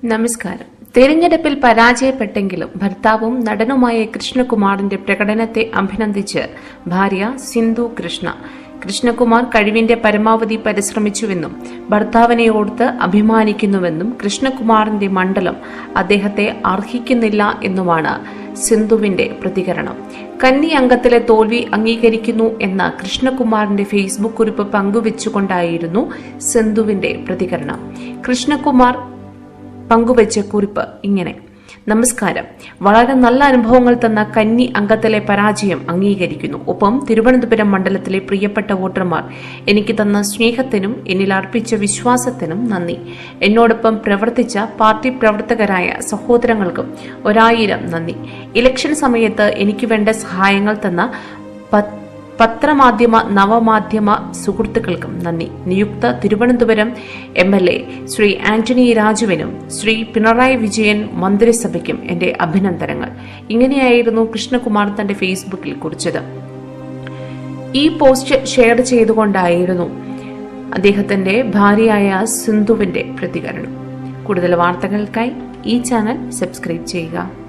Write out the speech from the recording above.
നമസ്കാരം തെരഞ്ഞെടുപ്പിൽ പരാജയപ്പെട്ടെങ്കിലും ഭർത്താവും നടനുമായ കൃഷ്ണകുമാറിന്റെ പ്രകടനത്തെ അഭിനന്ദിച്ച് ഭാര്യ സിന്ധു കൃഷ്ണ കൃഷ്ണകുമാർ കഴിവിന്റെ പരമാവധി പരിശ്രമിച്ചുവെന്നും ഭർത്താവിനെ ഓർത്ത് അഭിമാനിക്കുന്നുവെന്നും കൃഷ്ണകുമാറിന്റെ മണ്ഡലം അദ്ദേഹത്തെ അർഹിക്കുന്നില്ല എന്നുമാണ് സിന്ധുവിന്റെ പ്രതികരണം കന്നി അംഗത്തിലെ തോൽവി അംഗീകരിക്കുന്നു എന്ന കൃഷ്ണകുമാറിന്റെ ഫേസ്ബുക്ക് കുറിപ്പ് പങ്കുവച്ചുകൊണ്ടായിരുന്നു സിന്ധുവിന്റെ പ്രതികരണം കൃഷ്ണകുമാർ പങ്കുവച്ച കുറിപ്പ് ഇങ്ങനെ നമസ്കാരം വളരെ നല്ല അനുഭവങ്ങൾ തന്ന കന്നി അംഗത്തിലെ പരാജയം അംഗീകരിക്കുന്നു ഒപ്പം തിരുവനന്തപുരം മണ്ഡലത്തിലെ പ്രിയപ്പെട്ട വോട്ടർമാർ എനിക്ക് തന്ന സ്നേഹത്തിനും എന്നിൽ അർപ്പിച്ച വിശ്വാസത്തിനും നന്ദി എന്നോടൊപ്പം പ്രവർത്തിച്ച പാർട്ടി പ്രവർത്തകരായ സഹോദരങ്ങൾക്കും ഒരായിരം നന്ദി ഇലക്ഷൻ സമയത്ത് എനിക്ക് വേണ്ട സഹായങ്ങൾ തന്ന പത്ത് പത്രമാധ്യമ നവമാധ്യമ സുഹൃത്തുക്കൾക്കും നന്ദി നിയുക്ത Thiruvananthapuram M L A Shri Antony രാജുവിനും ശ്രീ പിണറായി വിജയൻ മന്ത്രിസഭയ്ക്കും എന്റെ അഭിനന്ദനങ്ങൾ ഇങ്ങനെയായിരുന്നു കൃഷ്ണകുമാർ തന്റെ ഫേസ്ബുക്കിൽ കുറിച്ചത് ഈ പോസ്റ്റ് ഷെയർ ചെയ്തുകൊണ്ടായിരുന്നു അദ്ദേഹത്തിന്റെ ഭാര്യയായ സിന്ധുവിന്റെ പ്രതികരണം കൂടുതൽ വാർത്തകൾക്കായി ഈ ചാനൽ സബ്സ്ക്രൈബ് ചെയ്യുക